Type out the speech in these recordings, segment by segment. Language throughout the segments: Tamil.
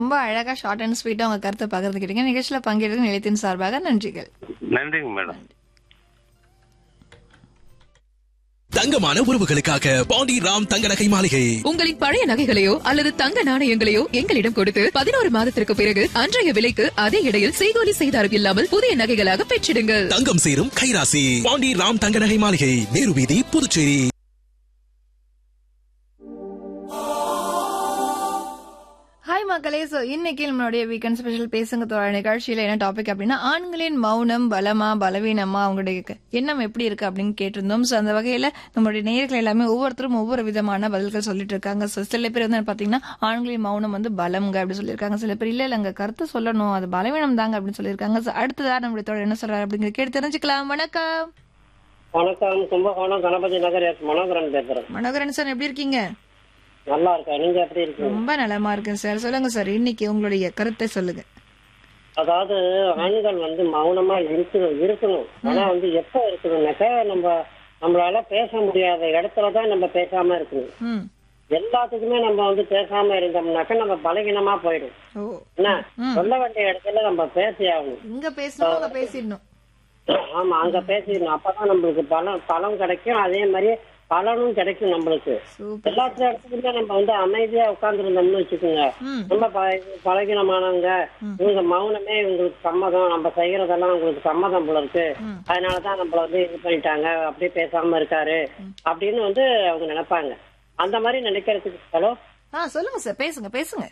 ரொம்ப அழகா ஷார்ட் அண்ட் ஸ்வீட்டா உங்க கருத்தை பகிர்ந்துக்கிட்டீங்க நிகழ்ச்சியில பங்கேற்க நிலையத்தின் சார்பாக நன்றிகள் நன்றிங்க மேடம் தங்கமான உறவுகளுக்காக பாண்டி ராம் தங்க நகை மாளிகை உங்களின் பழைய நகைகளையோ அல்லது தங்க நாணயங்களையோ எங்களிடம் கொடுத்து பதினோரு மாதத்திற்கு பிறகு அன்றைய விலைக்கு அதே இடையில் செய்கூலி செய்தாரம் இல்லாமல் புதிய நகைகளாக பெற்றிடுங்கள் தங்கம் சேரும் கைராசி பாண்டி ராம் தங்க நகை மாளிகை நேரு வீதி புதுச்சேரி ஹாய் மக்களே சோ இன்னைக்கு நம்மளுடைய வீக்கெண்ட் ஸ்பெஷல் பேசுங்க தோழ நிகழ்ச்சியில என்ன டாபிக் அப்படின்னா ஆண்களின் மௌனம் பலமா பலவீனமா அவங்களுடைய க- எண்ணம் எப்படி இருக்கு அப்படின்னு கேட்டிருந்தோம் சோ அந்த வகையில நம்மளுடைய நேயர்கள் எல்லாமே ஒவ்வொருத்தரும் ஒவ்வொரு விதமான பதில்கள் சொல்லிட்டு இருக்காங்க So, சில பேர் வந்து பாத்தீங்கன்னா ஆண்களின் மௌனம் வந்து பலம்ங்க அப்படி சொல்லியிருக்காங்க சில பேர் இல்ல இல்லங்க கருத்து சொல்லணும் அது பலவீனம் தாங்க அப்படின்னு சொல்லியிருக்காங்க So, அடுத்ததா நம்மளுடைய தோழர் என்ன சொல்றாரு அப்படிங்கிறது கேட்டு தெரிஞ்சுக்கலாம் வணக்கம் வணக்கம் கும்பகோணம் கணபதி நகர் எஸ் மனோகரன் பேசுறேன் மனோகரன் சார் எப்படி இருக்கீங்க நல்லா இருக்கேன் நீங்க எப்படி இருக்கீங்க ரொம்ப நலமா இருக்கேன் சார் சொல்லுங்க சார் இன்னைக்கு உங்களுடைய கருத்தை சொல்லுங்க அதாவது ஆண்கள் வந்து மௌனமா இருக்கணும் இருக்கணும் ஆனா வந்து எப்ப இருக்கணும்னாக்கா நம்ம நம்மளால பேச முடியாத இடத்துலதான் நம்ம பேசாம இருக்கணும் ம் எல்லாத்துக்குமே நம்ம வந்து பேசாம இருந்தோம்னாக்கா நம்ம பலகீனமா போயிடும் ஓ என்ன சொல்ல வேண்டிய இடத்துல நம்ம பேசி ஆகணும் இங்க பேசணும் அங்க பேசிடணும் ஆமா அங்க பேசிடணும் அப்பதான் நம்மளுக்கு பலம் பலம் கிடைக்கும் அதே மாதிரி பலனும் கிடைக்கும் நம்மளுக்கு சூப்பர் எல்லா இடத்துலயுமே நம்ம வந்து அமைதியா உட்கார்ந்துருந்தோம்னு வச்சுக்கோங்க ம். ரொம்ப ப- பலகீனமானவங்க இவங்க மௌனமே இவங்களுக்கு சம்மதம் நம்ம செய்யறதெல்லாம் உங்களுக்கு சம்மதம் போல இருக்கு அதனாலதான் நம்மள வந்து இது பண்ணிட்டாங்க அப்படியே பேசாம இருக்காரு அப்படின்னு வந்து அவங்க நினைப்பாங்க அந்த மாதிரி நினைக்கிறதுக்கு ஹலோ ஆ சொல்லுங்க சார் பேசுங்க பேசுங்க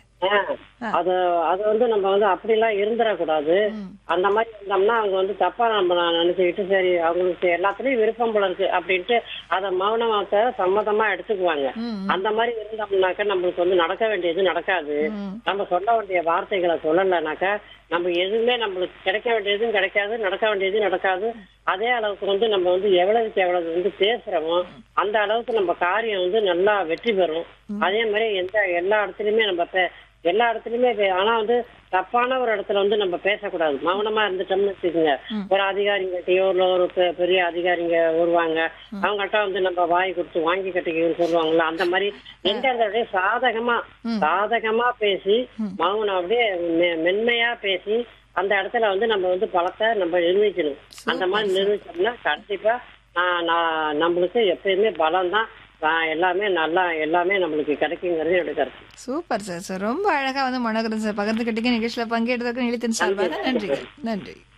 அது அது வந்து நம்ம வந்து அப்படிலாம் இருந்துடக்கூடாது அந்த மாதிரி இருந்தோம்னா அவங்க வந்து தப்பா நம்ம நினைச்சுக்கிட்டு சரி அவங்களுக்கு எல்லாத்துலயும் விருப்பம் போல இருக்கு அப்படின்ட்டு அதை மௌனமாக்க சம்மதமா எடுத்துக்குவாங்க அந்த மாதிரி இருந்தோம்னாக்க நம்மளுக்கு வந்து நடக்க வேண்டியது நடக்காது நம்ம சொல்ல வேண்டிய வார்த்தைகளை சொல்லலைனாக்கா நம்ம எதுவுமே நம்மளுக்கு கிடைக்க வேண்டியதும் கிடைக்காது நடக்க வேண்டியதும் நடக்காது அதே அளவுக்கு வந்து நம்ம வந்து எவ்வளவுக்கு எவ்வளவு வந்து பேசுறோமோ அந்த அளவுக்கு நம்ம காரியம் வந்து நல்லா வெற்றி பெறும் அதே மாதிரி எந்த எல்லா இடத்துலயுமே நம்ம பே- எல்லா இடத்துலயுமே பே- ஆனா வந்து தப்பான ஒரு இடத்துல வந்து நம்ம பேசக்கூடாது மௌனமா இருந்துட்டோம்னு வச்சுக்கோங்க ஒரு அதிகாரிங்கிட்டயோ இல்ல ஒரு பெ- பெரிய அதிகாரிங்க வருவாங்க அவங்கள்ட்ட வந்து நம்ம வாய் கொடுத்து வாங்கி கட்டிக்கணும்னு சொல்லுவாங்கல்ல அந்த மாதிரி எந்த இடத்துல சாதகமா சாதகமா பேசி மௌனம் அப்படியே மெ- மென்மையா பேசி அந்த இடத்துல வந்து நம்ம வந்து பலத்தை நம்ம நிர்வகிக்கணும் அந்த மாதிரி நிர்வகிச்சோம்னா கண்டிப்பா நான் நான் நம்மளுக்கு எப்பயுமே பலம் தான் எல்லாமே நல்லா எல்லாமே நம்மளுக்கு கிடைக்குங்கிறது என்னோட கருத்து சூப்பர் சார் சார் ரொம்ப அழகா வந்து மனோகரன் சார் பகிர்ந்துக்கிட்டீங்க நிகழ்ச்சியில பங்கேற்றதுக்கு நிலையத்தின் சார்பாக நன்றிகள் நன்றி